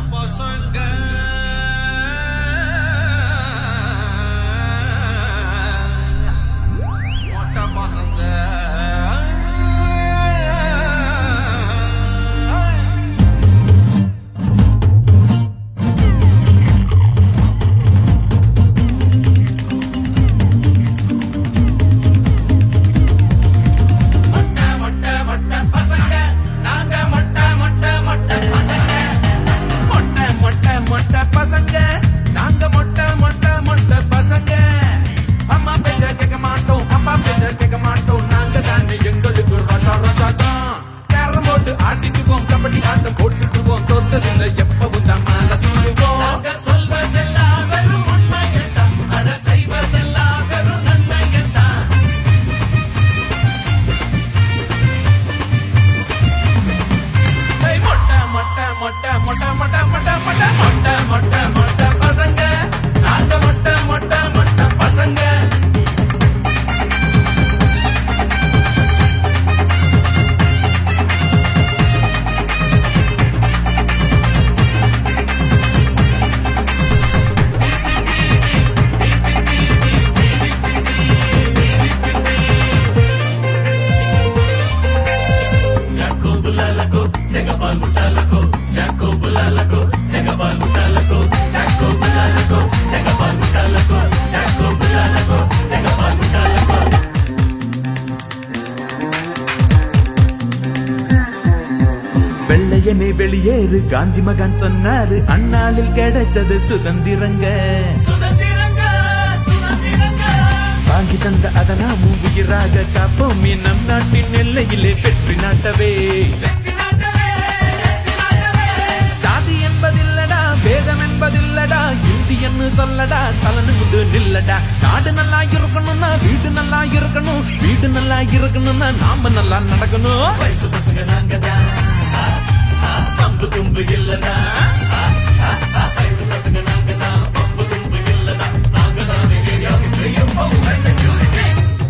பசங்க மொட்டை பசங்க மொட்டை மொட்டை மொட்டை பசங்க நாங்க மொட்டை மொட்டை மொட்டை பசங்க அம்மா பேச்ச கேட்க மாட்டோம் அப்பா பேச்ச கேட்க மாட்டோம் நாங்க தானே எங்களுக்கு ராஜா ராஜா தான் கேரம் போட்டு ஆடிக்குவோம் கபடி ஆட்டம் போட்டுக்குவோம் தோத்ததில்லை எப்பவும் தான் மேல சொல்லுவோம் ஏய், மொட்டை மொட்டை மொட்டை மொட்டை மொட்டை மொட்டை மொட்டை மொட்டை மொட்டை மொட்டை பசங்க நாங்க மொட்டை மொட்டை மொட்டை பசங்க வெள்ளையனே வெளியேறு காஞ்சி மகான் சொன்னாரு அந்நாளில் கிடைச்சது சுதந்திரங்க வாங்கி தந்த அதனாமும் உயிராக காப்போம் நம் நாட்டின் எல்லையிலே வெற்றி நாட்டவே ஜாதி என்பதில்லடா வேதம் என்பதில்லடா இந்தியன்னு சொல்லடா தலனு முண்டு நில்லடா நாடு நல்லா இருக்கணும்னா வீடு நல்லா இருக்கணும் வீடு நல்லா இருக்கணும்னா நாம நல்லா நடக்கணும் வயசு பசங்க நாங்க தான் பம்பு தும்பு இல்லடா வயசு பசங்க நாங்க தான் பம்பு தும்பு இல்லடா நாங்க தான் ஏரியாவுக்கு எப்பவும் செக்யூரிட்டி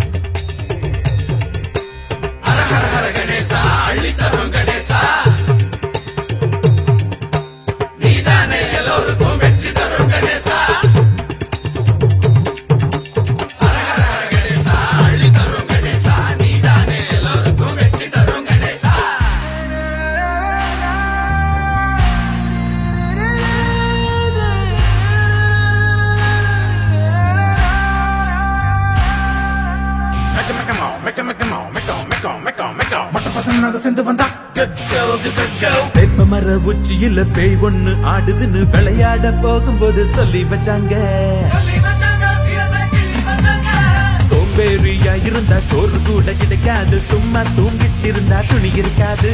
ஹர ஹர ஹர கணேசா அள்ளித்தரும் கணேசா நீதானே எல்லோருக்கும் வெற்றி தரும் கணேசா ஹர ஹர ஹர கணேசா அள்ளி தரும் கணேசா நீதானே எல்லோருக்கும் வெற்றி தரும் கணேசா மெக்க மெக்கமோ மெக்க மெக்கமோ மெக்கோ மெக்கோ மெக்கோ மெக்கோ மொட்டை பசங்க நாங்க சேர்ந்து வந்தா வேப்ப மர உச்சியில பேய் ஒண்ணு ஆடுதுன்னு விளையாட போகும்போது சொல்லி வச்சாங்க சோம்பேறியா இருந்தா சோறு கூட கிடைக்காது சும்மா தூங்கிட்டு இருந்தா துணி இருக்காது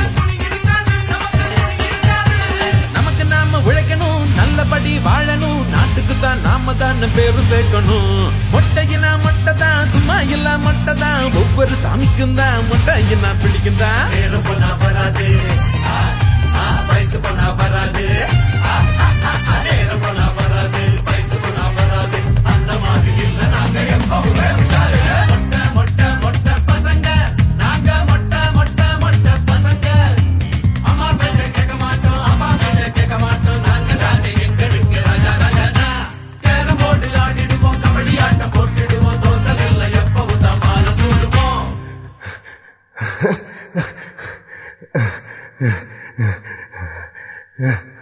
நமக்கு நாம உழைக்கணும் நல்லபடி வாழணும் நாட்டுக்கு தான் நாம தான் பேரு சேர்க்கணும் மொட்டையினா மொட்டை தான் சும்மா இல்ல மொட்டை தான் ஒவ்வொரு சாமிக்கும் தான் மொட்டையினா பிடிக்கும் தான் நேரம் பண்ணா வராது ஆ, ஆ, வயசு பண்ணா வராது ஆ, ஆ, ஆ, ஆ, நேரம் பண்ணா வராது வயசு பண்ணா வராது அந்த மாதிரி இல்ல நாங்க எப்பவுமே உஷாரு. மொட்டை மொட்டை மொட்டை பசங்க நாங்க மொட்டை மொட்டை மொட்டை பசங்க அம்மா பேச்ச கேட்க மாட்டோம் அப்பா பேச்ச கேட்க மாட்டோம் நாங்க தானே எங்களுக்கு ராஜா ராஜா கேரம் போர்டு ஆடிடுவோம் கபடி ஆட்டம் போட்டுடுவோம் தோத்ததில்லை எப்பவும் தான் மாலை சூடுவோம் Yeah.